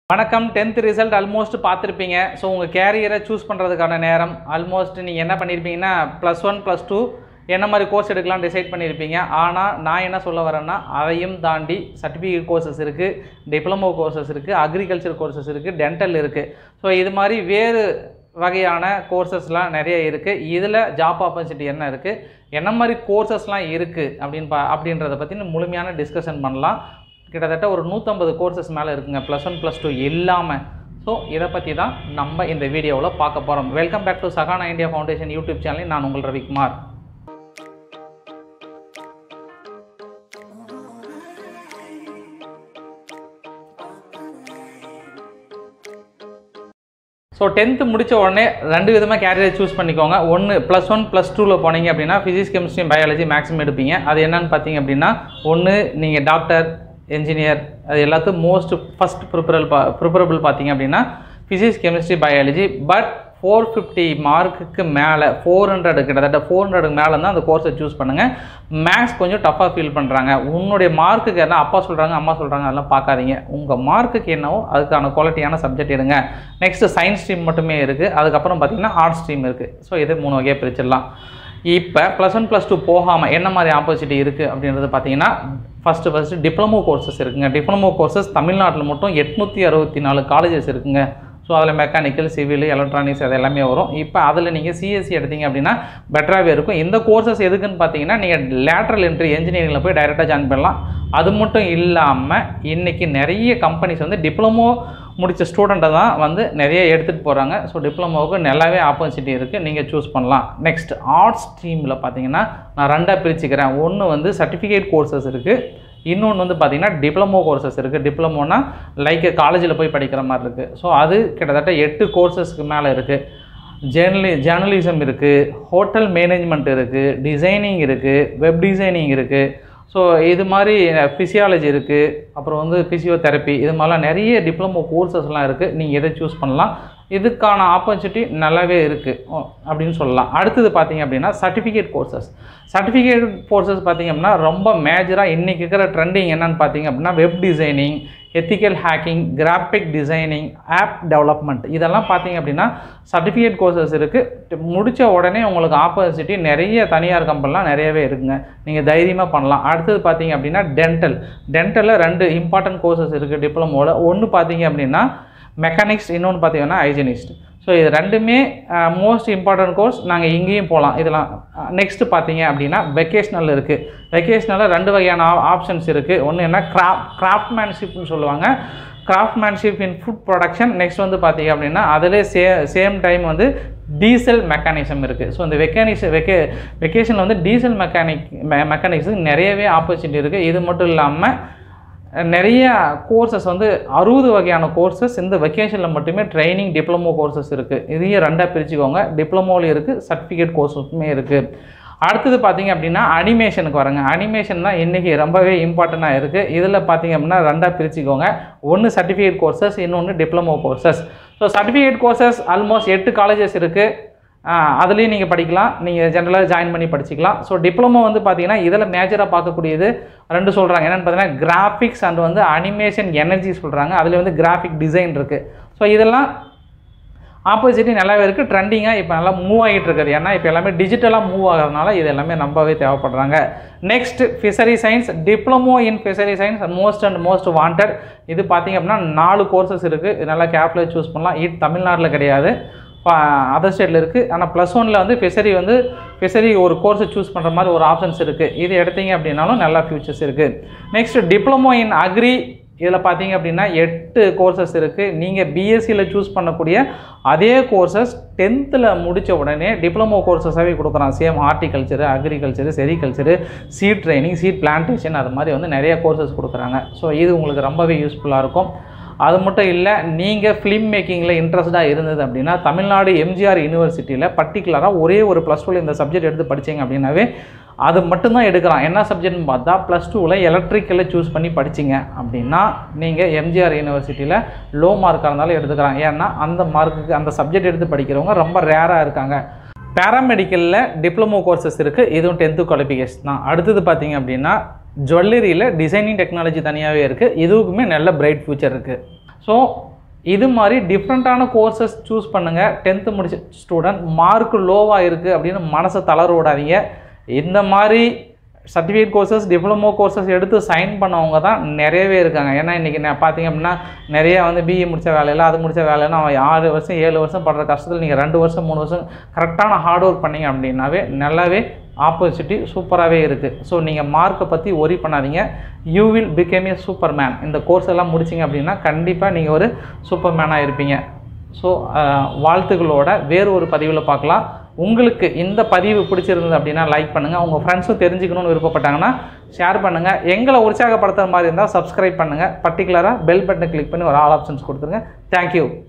வணக்கம் tenth result almost பார்த்துருப்பீங்க so உங்கள் கேரியரை சூஸ் பண்ணுறதுக்கான நேரம் ஆல்மோஸ்ட் நீங்கள் என்ன பண்ணியிருப்பீங்கன்னா ப்ளஸ் ஒன் ப்ளஸ் டூ என்ன மாதிரி கோர்ஸ் எடுக்கலாம் டிசைட் பண்ணியிருப்பீங்க ஆனால் நான் என்ன சொல்ல வரேன்னா அதையும் தாண்டி சர்டிஃபிகேட் கோர்சஸ் இருக்குது டிப்ளமோ கோர்சஸ் இருக்குது அக்ரிகல்ச்சர் கோர்சஸ் இருக்குது டென்டல் இருக்குது ஸோ இது மாதிரி வேறு வகையான கோர்சஸ்லாம் நிறைய இருக்குது இதில் ஜாப் ஆப்பர்ச்சுனிட்டி என்ன இருக்குது என்ன மாதிரி கோர்சஸ்லாம் இருக்குது அப்படின்னு பா அப்படின்றத பற்றி முழுமையான டிஸ்கஷன் பண்ணலாம் கிட்டத்தட்ட ஒரு நூற்றம்பது கோர்சஸ் மேலே இருக்குங்க ப்ளஸ் ஒன் ப்ளஸ் டூ இல்லாமல் ஸோ இதை பற்றி தான் நம்ம இந்த வீடியோவில் பார்க்க போகிறோம் welcome back to Sagana India foundation YouTube சேனலில் நான் உங்கள் ரவிக்குமார் ஸோ டென்த்து முடித்த உடனே ரெண்டு விதமாக கேரியரை சூஸ் பண்ணிக்கோங்க ஒன்று ப்ளஸ் ஒன் ப்ளஸ் டூவில் போனீங்க அப்படின்னா ஃபிசிக்ஸ் கெமிஸ்ட்ரி பயாலஜி மேக்ஸிமம் எடுப்பீங்க அது என்னன்னு பார்த்தீங்க அப்படின்னா ஒன்று நீங்கள் டாக்டர் என்ஜினியர் அது எல்லாத்துக்கும் மோஸ்ட் ஃபஸ்ட் ப்ரிப்பரல் பா ப்ரிப்பரபிள் பார்த்தீங்க அப்படின்னா physics chemistry biology but four fifty மார்க்குக்கு மேலே ஃபோர் ஹண்ட்ரட் கிட்டத்தட்ட ஃபோர் ஹண்ட்ரடுக்கு மேலே தான் அந்த கோர்ஸை சூஸ் பண்ணுங்கள் மேக்ஸ் கொஞ்சம் டஃப்பாக ஃபீல் பண்ணுறாங்க உன்னுடைய மார்க்குக்கு என்ன அப்பா சொல்கிறாங்க அம்மா சொல்கிறாங்க அதெல்லாம் பார்க்காதீங்க உங்கள் மார்க்குக்கு என்னவோ அதுக்கான குவாலிட்டியான சப்ஜெக்ட் எடுங்க நெக்ஸ்ட்டு சயின்ஸ் ஸ்ட்ரீம் மட்டுமே இருக்குது அதுக்கப்புறம் பார்த்தீங்கன்னா ஆர்ட்ஸ் ஸ்ட்ரீம் இருக்குது ஸோ இது மூணு வகையாக பிரிச்சிடலாம் இப்போ ப்ளஸ் ஒன் ப்ளஸ் டூ போகாமல் என்ன மாதிரி ஆப்பர்ச்சுனிட்டி இருக்குது அப்படின்றது பார்த்தீங்கன்னா ஃபஸ்ட்டு ஃபஸ்ட்டு டிப்ளமோ கோர்சஸ் இருக்குங்க டிப்ளமோ கோர்சஸ் தமிழ்நாட்டில் மட்டும் எட்நூற்றி அறுபத்தி நாலு காலேஜஸ் இருக்குங்க ஸோ அதில் மெக்கானிக்கல் சிவில் எலக்ட்ரானிக்ஸ் அது எல்லாமே வரும் இப்போ அதில் நீங்கள் சிஎஸ்சி எடுத்தீங்க அப்படின்னா பெட்டராகவே இருக்கும் இந்த கோர்சஸ் எதுக்குன்னு பார்த்தீங்கன்னா நீங்கள் லேட்ரல் என்ட்ரி இன்ஜினியரிங்கில் போய் டைரெக்டாக ஜாயின் பண்ணலாம் அது மட்டும் இல்லாமல் இன்றைக்கி நிறைய கம்பெனிஸ் வந்து டிப்ளமோ முடித்த ஸ்டூடெண்ட்டை தான் வந்து நிறைய எடுத்துகிட்டு போகிறாங்க ஸோ டிப்ளமோவுக்கு நல்லாவே ஆப்பர்ச்சுனிட்டி இருக்குது நீங்கள் சூஸ் பண்ணலாம் நெக்ஸ்ட் ஆர்ட்ஸ் ஸ்ட்ரீமில் பார்த்தீங்கன்னா நான் ரெண்டாக பிரிச்சுக்கிறேன் ஒன்று வந்து சர்டிஃபிகேட் கோர்சஸ் இருக்குது இன்னொன்று வந்து பார்த்திங்கன்னா டிப்ளமோ கோர்சஸ் இருக்குது டிப்ளமோனா லைக் காலேஜில் போய் படிக்கிற மாதிரி இருக்குது ஸோ அது கிட்டத்தட்ட எட்டு கோர்சஸ்க்கு மேலே இருக்குது ஜேர்னலி ஜேர்னலிசம் இருக்குது ஹோட்டல் மேனேஜ்மெண்ட் இருக்குது டிசைனிங் இருக்குது வெப் டிசைனிங் இருக்குது ஸோ இது மாதிரி ஃபிசியாலஜி இருக்குது அப்புறம் வந்து ஃபிசியோதெரப்பி இது மாதிரிலாம் நிறைய டிப்ளமோ கோர்சஸ்லாம் இருக்குது நீங்கள் எதை சூஸ் பண்ணலாம் இதுக்கான ஆப்பர்ச்சுனிட்டி நல்லாவே இருக்குது அப்படின்னு சொல்லலாம் அடுத்தது பார்த்தீங்க அப்படின்னா சர்டிஃபிகேட் கோர்சஸ் சர்டிஃபிகேட் கோர்சஸ் பார்த்தீங்க அப்படின்னா ரொம்ப மேஜராக இன்றைக்கி இருக்கிற ட்ரெண்டிங் என்னென்னு பார்த்தீங்க அப்படின்னா web designing ethical hacking graphic designing app development இதெல்லாம் பார்த்தீங்க அப்படின்னா சர்டிஃபிகேட் கோர்சஸ் இருக்குது முடித்த உடனே உங்களுக்கு ஆப்பர்ச்சுனிட்டி நிறைய தனியார் கம்பெனிலாம் நிறையவே இருக்குங்க நீங்கள் தைரியமாக பண்ணலாம் அடுத்தது பார்த்தீங்க அப்படின்னா டென்டல் டென்டலில் ரெண்டு இம்பார்ட்டன்ட் கோர்சஸ் இருக்குது டிப்ளமோவில் ஒன்று பார்த்தீங்க அப்படின்னா மெக்கானிக்ஸ் இன்னொன்று பார்த்தீங்கன்னா ஹைஜினிஸ்ட் ஸோ இது ரெண்டுமே மோஸ்ட் இம்பார்ட்டன்ட் கோர்ஸ் நாங்கள் இங்கேயும் போகலாம் இதெல்லாம் நெக்ஸ்ட்டு பார்த்தீங்க அப்படின்னா வெக்கேஷ்னல் இருக்குது வெக்கேஷ்னலில் ரெண்டு வகையான ஆப்ஷன்ஸ் இருக்குது ஒன்று என்ன கிராஃப்ட் கிராஃப்ட்மேன்ஷிப்னு சொல்லுவாங்க craftsmanship in food production next வந்து பார்த்தீங்க அப்படின்னா அதிலே சே சேம் டைம் வந்து டீசல் மெக்கானிசம் இருக்குது ஸோ இந்த வெக்கானிக்ஸ் வெக்கே வெக்கேஷனில் வந்து டீசல் மெக்கானிக் மெ மெக்கானிக்ஸுக்கு நிறையவே ஆப்பர்ச்சுனிட்டி இருக்குது இது மட்டும் இல்லாமல் நிறைய கோர்சஸ் வந்து அறுபது வகையான கோர்சஸ் இந்த வெக்கேஷனில் மட்டுமே ட்ரைனிங் டிப்ளமோ கோர்சஸ் இருக்குது இதையும் ரெண்டாக பிரிச்சுக்கோங்க டிப்ளமோவில் இருக்குது சர்டிஃபிகேட் கோர்ஸஸுமே இருக்குது அடுத்தது பார்த்தீங்க அப்படின்னா அனிமேஷனுக்கு வரங்க அனிமேஷன் தான் இன்றைக்கி ரொம்பவே இம்பார்ட்டண்ட்டாக இருக்குது இதில் பார்த்தீங்க அப்படின்னா ரெண்டாக பிரிச்சுக்கோங்க ஒன்று சர்டிஃபிகேட் கோர்சஸ் இன்னொன்று diploma courses so certificate courses almost எட்டு காலேஜஸ் இருக்குது அதுலேயும் நீங்கள் படிக்கலாம் நீங்கள் ஜென்ரலாக ஜாயின் பண்ணி படிச்சிக்கலாம் ஸோ டிப்ளமோ வந்து பார்த்தீங்கன்னா இதில் மேஜராக பார்க்கக்கூடியது ரெண்டு சொல்கிறாங்க என்னென்னு பார்த்தீங்கன்னா கிராஃபிக்ஸ் அண்ட் வந்து அனிமேஷன் எனர்ஜி சொல்கிறாங்க அதில் வந்து கிராஃபிக் டிசைன் இருக்குது ஸோ இதெல்லாம் ஆப்போசிட்டி நல்லாவே இருக்குது ட்ரெண்டிங்காக இப்போ நல்லா மூவ் ஆகிட்டு இருக்குது ஏன்னா இப்போ எல்லாமே டிஜிட்டலாக மூவ் ஆகிறதுனால இது எல்லாமே நம்பவே தேவைப்படுறாங்க next fishery science diploma in fishery science most and most wanted இது பார்த்திங்க அப்படின்னா நாலு கோர்சஸ் இருக்குது இது நல்லா கேப்ல சூஸ் பண்ணலாம் இது தமிழ்நாட்டில் கிடையாது அதர் ஸ்டேட்டில் இருக்குது ஆனால் ப்ளஸ் ஒனில் வந்து ஃபிஷரி வந்து ஃபிஷரி ஒரு கோர்ஸை சூஸ் பண்ணுற மாதிரி ஒரு ஆப்ஷன்ஸ் இருக்குது இது எடுத்தீங்க அப்படின்னாலும் நல்லா ஃபியூச்சர்ஸ் இருக்குது நெக்ஸ்ட் டிப்ளமோ இன் அக்ரி இதில் பார்த்தீங்க அப்படின்னா எட்டு கோர்சஸ் இருக்குது நீங்கள் பிஎஸ்சியில் சூஸ் பண்ணக்கூடிய அதே கோர்சஸ் டென்த்தில் முடித்த உடனே டிப்ளமோ கோர்சஸாகவே கொடுக்குறான் same horticulture agriculture sericulture seed training seed plantation அது மாதிரி வந்து நிறைய கோர்சஸ் கொடுக்குறாங்க ஸோ இது உங்களுக்கு ரொம்பவே யூஸ்ஃபுல்லாக இருக்கும் அது மட்டும் இல்லை நீங்கள் ஃபிலிம் மேக்கிங்கில் இன்ட்ரெஸ்டாக இருந்தது அப்படின்னா தமிழ்நாடு எம்ஜிஆர் யூனிவர்சிட்டியில் பர்டிகுலராக ஒரே ஒரு ப்ளஸ் டூவில் இந்த சப்ஜெக்ட் எடுத்து படித்தீங்க அப்படின்னாவே அது மட்டும்தான் எடுக்கலாம் என்ன சப்ஜெக்ட்னு பார்த்தா ப்ளஸ் டூவில் எலக்ட்ரிக்கலில் சூஸ் பண்ணி படிச்சிங்க அப்படின்னா நீங்கள் எம்ஜிஆர் யூனிவர்சிட்டியில் லோ மார்க்காக இருந்தாலும் எடுத்துக்கலாம் ஏன்னா அந்த மார்க்குக்கு அந்த சப்ஜெக்ட் எடுத்து படிக்கிறவங்க ரொம்ப ரேராக இருக்காங்க பேராமெடிக்கலில் டிப்ளமோ கோர்சஸ் இருக்குது இதுவும் டென்த்து குவாலிஃபிகேஷன் தான் அடுத்தது பார்த்தீங்க அப்படின்னா ஜுவல்லரியில் டிசைனிங் டெக்னாலஜி தனியாகவே இருக்குது இதுவுக்குமே நல்ல பிரைட் ஃபியூச்சர் இருக்குது ஸோ இது மாதிரி டிஃப்ரெண்ட்டான கோர்சஸ் சூஸ் பண்ணுங்கள் டென்த்து முடிச்ச ஸ்டூடெண்ட் மார்க் லோவாக இருக்குது அப்படின்னு மனசை தளர விடாதீங்க இந்த மாதிரி சர்டிஃபிகேட் கோர்சஸ் டிப்ளமோ கோர்சஸ் எடுத்து சைன் பண்ணவங்க தான் நிறையவே இருக்காங்க ஏன்னா இன்றைக்கி நான் பார்த்தீங்க அப்படின்னா நிறைய வந்து பிஇ முடித்த வேலையில் அது முடித்த வேலையில் அவன் ஆறு வருஷம் ஏழு வருஷம் படுற கஷ்டத்தில் நீங்கள் ரெண்டு வருஷம் மூணு வருஷம் கரெக்டான ஹார்ட் ஒர்க் பண்ணீங்க அப்படின்னாவே நல்லாவே ஆப்பர்ச்சுனிட்டி சூப்பராகவே இருக்குது ஸோ நீங்கள் மார்க்கை பற்றி ஒரி பண்ணாதீங்க you will become a super man இந்த கோர்ஸ் எல்லாம் முடிச்சிங்க அப்படின்னா கண்டிப்பாக நீங்கள் ஒரு சூப்பர் மேனாக இருப்பீங்க ஸோ வாழ்த்துக்களோட வேறு ஒரு பதிவில் பார்க்கலாம் உங்களுக்கு இந்த பதிவு பிடிச்சிருந்தது அப்படின்னா லைக் பண்ணுங்கள் உங்கள் ஃப்ரெண்ட்ஸும் தெரிஞ்சுக்கணும்னு விருப்பப்பட்டாங்கன்னா ஷேர் பண்ணுங்கள் எங்களை உற்சாகப்படுத்துகிற மாதிரி இருந்தால் சப்ஸ்கிரைப் பண்ணுங்கள் பர்டிகுலராக பெல் பட்டனை கிளிக் பண்ணி ஒரு ஆல் ஆப்ஷன்ஸ் கொடுத்துருங்க தேங்க்யூ